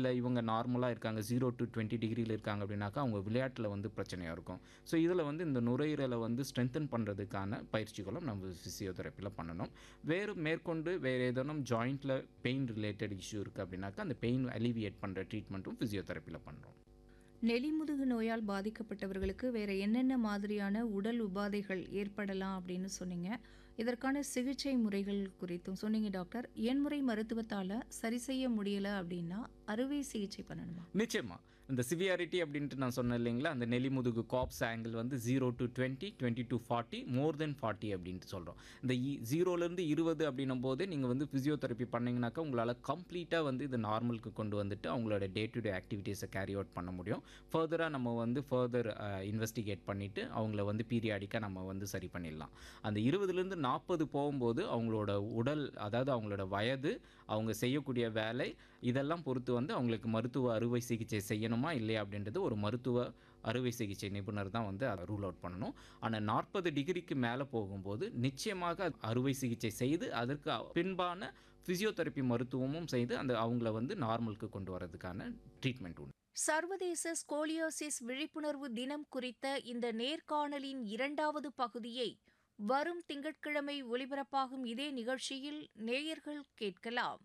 இல்லை இவங்க நார்மலாக இருக்காங்க ஜீரோ டு டுவெண்ட்டி டிகிரியில் இருக்காங்க அப்படின்னாக்கா அவங்க விளையாட்டில் வந்து பிரச்சனையாக இருக்கும் ஸோ இதில் வந்து இந்த நுரையீரலை வந்து ஸ்ட்ரென்தன் பண்ணுறதுக்கான பயிற்சிகளும் நம்ம ஃபிசியோதெரப்பியில் பண்ணணும் வேறு மேற்கொண்டு வேறு ஏதேனும் ஜாயிண்ட்டில் பெயின் ரிலேட்டட் இஷ்யூ இருக்குது அப்படின்னாக்கா அந்த பெயின் அலிவியேட் பண்ணுற ட்ரீட்மெண்ட்டும் ஃபிசியோதெரப்பியில் பண்ணுறோம் நெலிமுதுகு நோயால் பாதிக்கப்பட்டவர்களுக்கு வேற என்னென்ன மாதிரியான உடல் உபாதைகள் ஏற்படலாம் அப்படின்னு சொன்னீங்க இதற்கான சிகிச்சை முறைகள் குறித்தும் சொன்னீங்க டாக்டர் எண்முறை மருத்துவத்தால் சரி செய்ய முடியல அப்படின்னா அறுவை சிகிச்சை பண்ணணுமா நிச்சயமா இந்த சிவியாரிட்டி அப்படின்ட்டு நான் சொன்னேன் இல்லைங்களா அந்த நெலிமுதுகு காப்ஸ் ஆங்கிள் வந்து zero to twenty twenty to forty more then forty அப்படின்ட்டு சொல்கிறோம் இந்த ஜீரோலேருந்து இருபது அப்படின்னும் போது நீங்கள் வந்து ஃபிசியோதெரப்பி பண்ணிங்கனாக்கா உங்களால் கம்ப்ளீட்டாக வந்து இது நார்மலுக்கு கொண்டு வந்துட்டு அவங்களோட டே டு டே ஆக்டிவிட்டீஸை கேரி அவுட் பண்ண முடியும் ஃபர்தராக நம்ம வந்து ஃபர்தர் இன்வெஸ்டிகேட் பண்ணிவிட்டு அவங்கள வந்து பீரியாடிக்காக நம்ம வந்து சரி பண்ணிடலாம் அந்த இருபதுலேருந்து நாற்பது போகும்போது அவங்களோட உடல் அதாவது அவங்களோட வயது அவங்க செய்யக்கூடிய வேலை இதெல்லாம் பொறுத்து வந்து அவங்களுக்கு மருத்துவ அறுவை சிகிச்சை செய்யணுமா இல்லையா அப்படின்றது ஒரு மருத்துவ அறுவை சிகிச்சை நிபுணர் தான் வந்து அதை ரூல் அவுட் பண்ணணும் ஆனால் நாற்பது டிகிரிக்கு மேலே போகும்போது நிச்சயமாக அறுவை சிகிச்சை செய்து அதற்கு பின்பான ஃபிசியோதெரப்பி மருத்துவமும் செய்து அந்த அவங்கள வந்து நார்மலுக்கு கொண்டு வரதுக்கான ட்ரீட்மெண்ட் உண்டு சர்வதேச ஸ்கோலியோசிஸ் விழிப்புணர்வு தினம் குறித்த இந்த நேர்காணலின் இரண்டாவது பகுதியை வரும் திங்கட்கிழமை ஒலிபரப்பாகும் இதே நிகழ்ச்சியில் நேயர்கள் கேட்கலாம்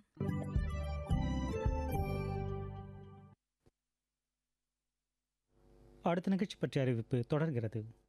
அடுத்த நிகழ்ச்சி பற்றிய அறிவிப்பு தொடர்கிறது